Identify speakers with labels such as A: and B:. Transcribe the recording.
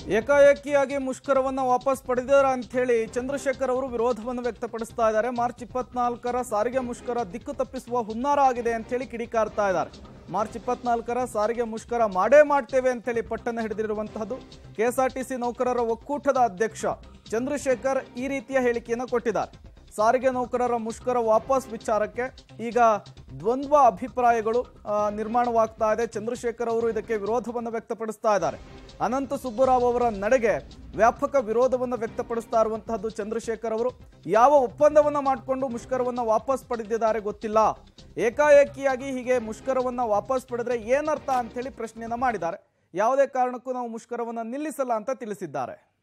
A: ಏಕಾಏಕಿಯಾಗಿ ಮುಷ್ಕರವನ್ನ ವಾಪಸ್ ಪಡೆದಿರ ಅಂತ ಹೇಳಿ ಚಂದ್ರಶೇಖರ್ ಅವರು ವಿರೋಧವನ್ನು ವ್ಯಕ್ತಪಡಿಸ್ತಾ ಇದ್ದಾರೆ ಮಾರ್ಚ್ ಇಪ್ಪತ್ನಾಲ್ಕರ ಸಾರಿಗೆ ಮುಷ್ಕರ ದಿಕ್ಕು ತಪ್ಪಿಸುವ ಹುನ್ನಾರ ಆಗಿದೆ ಅಂತ ಹೇಳಿ ಕಿಡಿಕಾರ್ತಾ ಇದ್ದಾರೆ ಮಾರ್ಚ್ ಇಪ್ಪತ್ನಾಲ್ಕರ ಸಾರಿಗೆ ಮುಷ್ಕರ ಮಾಡೇ ಮಾಡ್ತೇವೆ ಅಂತ ಹೇಳಿ ಪಟ್ಟನ್ನು ಹಿಡಿದಿರುವಂತಹದ್ದು ಕೆಎಸ್ಆರ್ಟಿಸಿ ನೌಕರರ ಒಕ್ಕೂಟದ ಅಧ್ಯಕ್ಷ ಚಂದ್ರಶೇಖರ್ ಈ ರೀತಿಯ ಹೇಳಿಕೆಯನ್ನು ಕೊಟ್ಟಿದ್ದಾರೆ ಸಾರಿಗೆ ನೌಕರರ ಮುಷ್ಕರ ವಾಪಸ್ ವಿಚಾರಕ್ಕೆ ಈಗ ದ್ವಂದ್ವ ಅಭಿಪ್ರಾಯಗಳು ಆ, ನಿರ್ಮಾಣವಾಗ್ತಾ ಇದೆ ಚಂದ್ರಶೇಖರ್ ಅವರು ಇದಕ್ಕೆ ವಿರೋಧವನ್ನು ವ್ಯಕ್ತಪಡಿಸ್ತಾ ಇದ್ದಾರೆ ಅನಂತ ಸುಬ್ಬರಾವ್ ಅವರ ನಡೆಗೆ ವ್ಯಾಪಕ ವಿರೋಧವನ್ನು ವ್ಯಕ್ತಪಡಿಸ್ತಾ ಇರುವಂತಹದ್ದು ಚಂದ್ರಶೇಖರ್ ಅವರು ಯಾವ ಒಪ್ಪಂದವನ್ನ ಮಾಡಿಕೊಂಡು ಮುಷ್ಕರವನ್ನ ವಾಪಸ್ ಪಡೆದಿದ್ದಾರೆ ಗೊತ್ತಿಲ್ಲ ಏಕಾಏಕಿಯಾಗಿ ಹೀಗೆ ಮುಷ್ಕರವನ್ನ ವಾಪಸ್ ಪಡೆದ್ರೆ ಏನರ್ಥ ಅಂತ ಹೇಳಿ ಪ್ರಶ್ನೆಯನ್ನ ಮಾಡಿದ್ದಾರೆ ಯಾವುದೇ ಕಾರಣಕ್ಕೂ ನಾವು ಮುಷ್ಕರವನ್ನ ನಿಲ್ಲಿಸಲ್ಲ ಅಂತ ತಿಳಿಸಿದ್ದಾರೆ